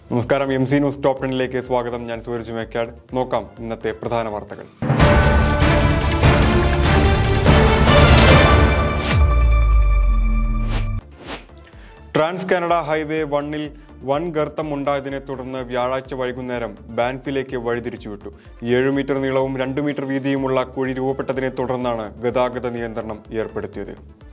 നമസ്കാരം M C news top ടെന്നിലേക്ക് സ്വാഗതം ഞാൻ സൂരജ് മേക്കാട് നോക്കാം ഇന്നത്തെ പ്രധാന വാർത്തകൾ ട്രാൻസ് കാനഡ ഹൈവേ വണ്ണിൽ വൻ ഗർത്തം ഉണ്ടായതിനെ തുടർന്ന് വ്യാഴാഴ്ച വൈകുന്നേരം ബാൻഫിലേക്ക് വഴിതിരിച്ചുവിട്ടു ഏഴ് മീറ്റർ നീളവും രണ്ട് മീറ്റർ വീതിയുമുള്ള കുഴി രൂപപ്പെട്ടതിനെ തുടർന്നാണ് ഗതാഗത നിയന്ത്രണം ഏർപ്പെടുത്തിയത്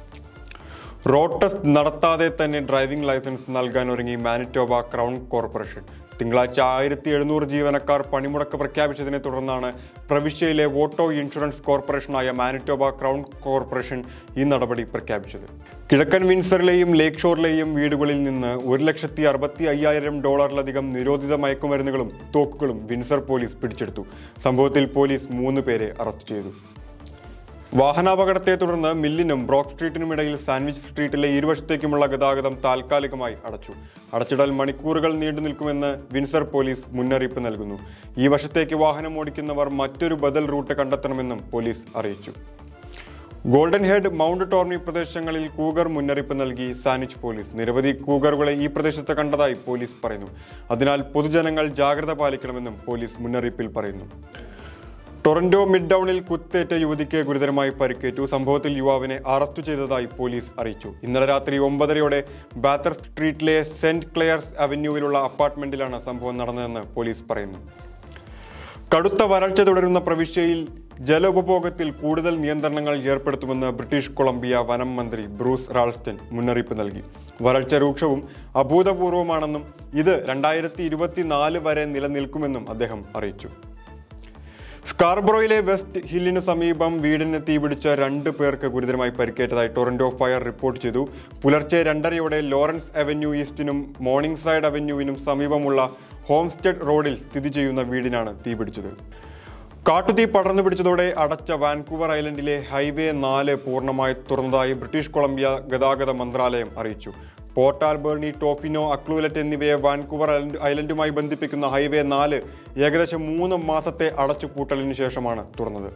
റോഡ് ടെസ്റ്റ് നടത്താതെ തന്നെ ഡ്രൈവിംഗ് ലൈസൻസ് നൽകാൻ ഒരുങ്ങി മാനിറ്റോബ ക്രൗൺ കോർപ്പറേഷൻ തിങ്കളാഴ്ച ആയിരത്തി എഴുന്നൂറ് ജീവനക്കാർ പണിമുടക്ക് പ്രഖ്യാപിച്ചതിനെ തുടർന്നാണ് പ്രവിശ്യയിലെ ഓട്ടോ ഇൻഷുറൻസ് കോർപ്പറേഷനായ മാനിറ്റോബ ക്രൗൺ കോർപ്പറേഷൻ ഈ നടപടി പ്രഖ്യാപിച്ചത് കിഴക്കൻ വിൻസറിലെയും ലേക്ക് ഷോറിലെയും വീടുകളിൽ നിന്ന് ഒരു ലക്ഷത്തി അറുപത്തി അയ്യായിരം ഡോളറിലധികം നിരോധിത മയക്കുമരുന്നുകളും തോക്കുകളും വിൻസർ പോലീസ് പിടിച്ചെടുത്തു സംഭവത്തിൽ പോലീസ് മൂന്ന് പേരെ അറസ്റ്റ് ചെയ്തു വാഹനാപകടത്തെ തുടർന്ന് മില്ലിനും ബ്രോക്ക് സ്ട്രീറ്റിനും ഇടയിൽ സാൻഡ്വിച്ച് സ്ട്രീറ്റിലെ ഇരുവശത്തേക്കുമുള്ള ഗതാഗതം താൽക്കാലികമായി അടച്ചു അടച്ചിടൽ മണിക്കൂറുകൾ നീണ്ടു നിൽക്കുമെന്ന് വിൻസർ പോലീസ് മുന്നറിയിപ്പ് നൽകുന്നു ഈ വശത്തേക്ക് വാഹനം ഓടിക്കുന്നവർ മറ്റൊരു ബദൽ റൂട്ട് കണ്ടെത്തണമെന്നും പോലീസ് അറിയിച്ചു ഗോൾഡൻ ഹെഡ് മൗണ്ട് ടോർണി പ്രദേശങ്ങളിൽ കൂഗർ മുന്നറിയിപ്പ് നൽകി സാനിച്ച് പോലീസ് നിരവധി കൂഗറുകളെ ഈ പ്രദേശത്ത് കണ്ടതായി പോലീസ് പറയുന്നു അതിനാൽ പൊതുജനങ്ങൾ ജാഗ്രത പാലിക്കണമെന്നും പോലീസ് മുന്നറിയിപ്പിൽ പറയുന്നു ടൊറന്റോ മിഡ് ടൗണിൽ കുത്തേറ്റ യുവതിക്ക് ഗുരുതരമായി പരിക്കേറ്റു സംഭവത്തിൽ യുവാവിനെ അറസ്റ്റ് ചെയ്തതായി പോലീസ് അറിയിച്ചു ഇന്നലെ രാത്രി ഒമ്പതരയോടെ ബാത്തർ സ്ട്രീറ്റിലെ സെന്റ് ക്ലെയർസ് അവന്യൂവിലുള്ള അപ്പാർട്ട്മെന്റിലാണ് സംഭവം നടന്നതെന്ന് പോലീസ് പറയുന്നു കടുത്ത വരൾച്ച തുടരുന്ന പ്രവിശ്യയിൽ ജല ഉപഭോഗത്തിൽ കൂടുതൽ നിയന്ത്രണങ്ങൾ ഏർപ്പെടുത്തുമെന്ന് ബ്രിട്ടീഷ് കൊളംബിയ വനം മന്ത്രി ബ്രൂസ് റാൾസ്റ്റൺ മുന്നറിയിപ്പ് നൽകി വരൾച്ച രൂക്ഷവും അഭൂതപൂർവമാണെന്നും ഇത് രണ്ടായിരത്തി ഇരുപത്തിനാല് വരെ നിലനിൽക്കുമെന്നും അദ്ദേഹം അറിയിച്ചു സ്കാർബ്രോയിലെ വെസ്റ്റ് ഹില്ലിന് സമീപം വീടിന് തീപിടിച്ച രണ്ട് പേർക്ക് ഗുരുതരമായി പരിക്കേറ്റതായി ടൊറന്റോ ഫയർ റിപ്പോർട്ട് ചെയ്തു പുലർച്ചെ രണ്ടരയോടെ ലോറൻസ് അവന്യൂ ഈസ്റ്റിനും മോർണിംഗ് സൈഡ് അവന്യൂവിനും സമീപമുള്ള ഹോംസ്റ്റെഡ് റോഡിൽ സ്ഥിതി ചെയ്യുന്ന വീടിനാണ് തീപിടിച്ചത് കാട്ടുതീ പടർന്നു പിടിച്ചതോടെ അടച്ച വാൻകൂവർ ഐലൻഡിലെ ഹൈവേ നാല് പൂർണ്ണമായി തുറന്നതായി ബ്രിട്ടീഷ് കൊളംബിയ ഗതാഗത മന്ത്രാലയം അറിയിച്ചു പോർട്ട് ആൽബേർണി ടോഫിനോ അക്ലൂലറ്റ് എന്നിവയെ വാൻകൂവർ ഐലൻഡ് ഐലൻഡുമായി ബന്ധിപ്പിക്കുന്ന ഹൈവേ നാല് ഏകദേശം മൂന്ന് മാസത്തെ അടച്ചുപൂട്ടലിന് ശേഷമാണ് തുറന്നത്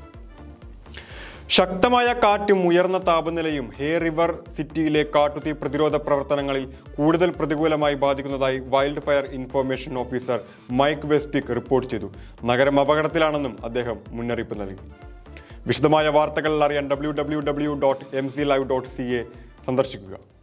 ശക്തമായ കാറ്റും ഉയർന്ന താപനിലയും ഹേ റിവർ സിറ്റിയിലെ കാട്ടുതീ പ്രതിരോധ പ്രവർത്തനങ്ങളിൽ കൂടുതൽ പ്രതികൂലമായി ബാധിക്കുന്നതായി wild fire information officer Mike വെസ്പിക് റിപ്പോർട്ട് ചെയ്തു നഗരം അപകടത്തിലാണെന്നും അദ്ദേഹം മുന്നറിയിപ്പ് നൽകി വിശദമായ വാർത്തകൾ അറിയാൻ W W W dot M C live dot C A സന്ദർശിക്കുക